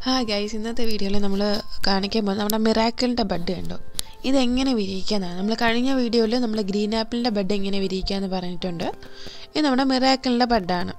ഹാ ഗൈസ് ഇന്നത്തെ വീഡിയോയിൽ നമ്മൾ കാണിക്കാൻ പോകുന്നത് നമ്മുടെ മിറാക്കിളിൻ്റെ ബഡ് കണ്ടോ ഇതെങ്ങനെ വിരിയിക്കാന്നാണ് നമ്മൾ കഴിഞ്ഞ വീഡിയോയിൽ നമ്മൾ ഗ്രീൻ ആപ്പിളിൻ്റെ ബഡ് എങ്ങനെ വിരിയിക്കാമെന്ന് പറഞ്ഞിട്ടുണ്ട് ഇത് നമ്മുടെ മിറാക്കിളിൻ്റെ ബഡാണ്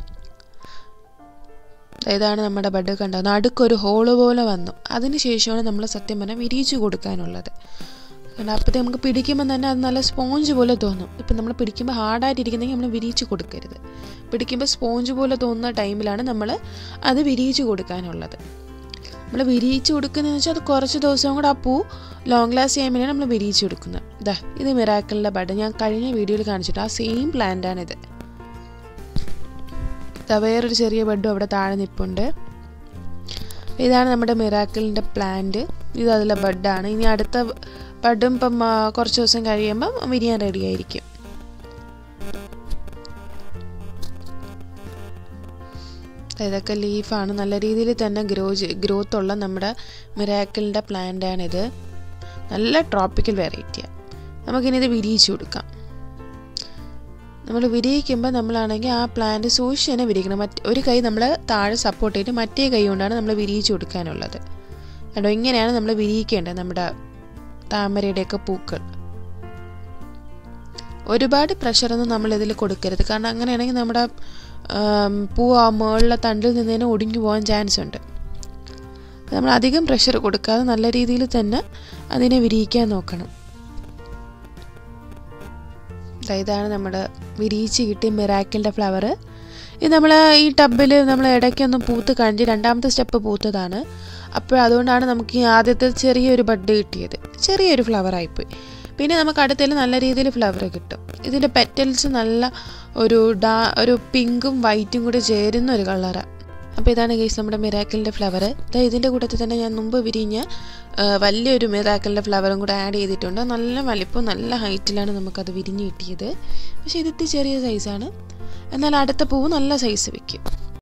ഇതാണ് നമ്മുടെ ബഡ് കണ്ടത് നടുക്കൊരു ഹോള് പോലെ വന്നു അതിന് ശേഷമാണ് നമ്മൾ സത്യം പറഞ്ഞാൽ വിരിയിച്ചു കൊടുക്കാനുള്ളത് കാരണം അപ്പോഴത്തെ നമുക്ക് പിടിക്കുമ്പോൾ തന്നെ അത് നല്ല സ്പോഞ്ച് പോലെ തോന്നും ഇപ്പം നമ്മൾ പിടിക്കുമ്പോൾ ഹാർഡായിട്ടിരിക്കുന്നെങ്കിൽ നമ്മൾ വിരിയിച്ച് കൊടുക്കരുത് പിടിക്കുമ്പോൾ സ്പോഞ്ച് പോലെ തോന്നുന്ന ടൈമിലാണ് നമ്മൾ അത് വിരിയിച്ച് കൊടുക്കാനുള്ളത് നമ്മൾ വിരിയിച്ച് കൊടുക്കുന്നതെന്ന് വെച്ചാൽ അത് കുറച്ച് ദിവസം കൂടെ ആ പൂ ലോങ് ലാസ്റ്റ് ചെയ്യാൻ വേണ്ടിയാണ് നമ്മൾ വിരിയിച്ച് കൊടുക്കുന്നത് ഇതാ ഇത് മിറാക്കിളിൻ്റെ ബഡ് ഞാൻ കഴിഞ്ഞ വീഡിയോയിൽ കാണിച്ചിട്ട് ആ സെയിം പ്ലാന്റാണിത് ഇതാ വേറൊരു ചെറിയ ബഡും അവിടെ താഴെ നിൽപ്പുണ്ട് ഇതാണ് നമ്മുടെ മിറാക്കിളിൻ്റെ പ്ലാന്റ് ഇത് അതിലെ ബഡാണ് ഇനി അടുത്ത ബഡും ഇപ്പം കുറച്ച് ദിവസം കഴിയുമ്പം വിരിയാൻ റെഡി ആയിരിക്കും ഇതൊക്കെ ലീഫാണ് നല്ല രീതിയിൽ തന്നെ ഗ്രോ ഗ്രോത്ത് ഉള്ള നമ്മുടെ മിറാക്കിളിൻ്റെ പ്ലാന്റാണിത് നല്ല ട്രോപ്പിക്കൽ വെറൈറ്റിയാണ് നമുക്കിനി ഇത് വിരിയിച്ചു കൊടുക്കാം നമ്മൾ വിരിയിക്കുമ്പോൾ നമ്മളാണെങ്കിൽ ആ പ്ലാന്റ് സൂക്ഷിച്ച് തന്നെ വിരിക്കണം മറ്റ് ഒരു കൈ നമ്മൾ താഴെ സപ്പോർട്ട് ചെയ്തിട്ട് മറ്റേ കൈ കൊണ്ടാണ് നമ്മൾ വിരിയിച്ചു കൊടുക്കാനുള്ളത് കണ്ടോ ഇങ്ങനെയാണ് നമ്മൾ വിരിയിക്കേണ്ടത് നമ്മുടെ താമരയുടെയൊക്കെ പൂക്കൾ ഒരുപാട് പ്രഷറൊന്നും നമ്മൾ ഇതിൽ കൊടുക്കരുത് കാരണം അങ്ങനെയാണെങ്കിൽ നമ്മുടെ പൂ ആ മുകളിലെ തണ്ടിൽ നിന്ന് തന്നെ ഒടിഞ്ഞു പോകാൻ ചാൻസ് ഉണ്ട് നമ്മൾ അധികം പ്രഷർ കൊടുക്കാതെ നല്ല രീതിയിൽ തന്നെ അതിനെ വിരിയിക്കാൻ നോക്കണം ഇതാണ് നമ്മുടെ വിരിയിച്ച് കിട്ടിയ മിറാക്കിളിൻ്റെ ഫ്ലവർ ഇത് നമ്മൾ ഈ ടബിൽ നമ്മൾ ഇടയ്ക്കൊന്ന് പൂത്ത് കഴിഞ്ഞ് രണ്ടാമത്തെ സ്റ്റെപ്പ് പൂത്തതാണ് അപ്പോൾ അതുകൊണ്ടാണ് നമുക്ക് ഈ ആദ്യത്തെ ചെറിയൊരു ബഡ് കിട്ടിയത് ചെറിയൊരു ഫ്ലവർ ആയിപ്പോയി പിന്നെ നമുക്ക് അടുത്തതിൽ നല്ല രീതിയിൽ ഫ്ലവർ കിട്ടും ഇതിൻ്റെ പെറ്റൽസ് നല്ല ഒരു ഡാ ഒരു പിങ്കും വൈറ്റും കൂടി ചേരുന്ന ഒരു കളറാണ് അപ്പോൾ ഇതാണ് കേസ് നമ്മുടെ മിറാക്കിളിൻ്റെ ഫ്ലവർ ഇതിൻ്റെ കൂട്ടത്തിൽ തന്നെ ഞാൻ മുമ്പ് വിരിഞ്ഞ വലിയൊരു മിറാക്കിളിൻ്റെ ഫ്ലവറും കൂടെ ആഡ് ചെയ്തിട്ടുണ്ട് നല്ല വലിപ്പം നല്ല ഹൈറ്റിലാണ് നമുക്കത് വിരിഞ്ഞ് കിട്ടിയത് പക്ഷേ ഇതിട്ട് ചെറിയ സൈസാണ് എന്നാൽ അടുത്ത പൂവ് നല്ല സൈസ് വയ്ക്കും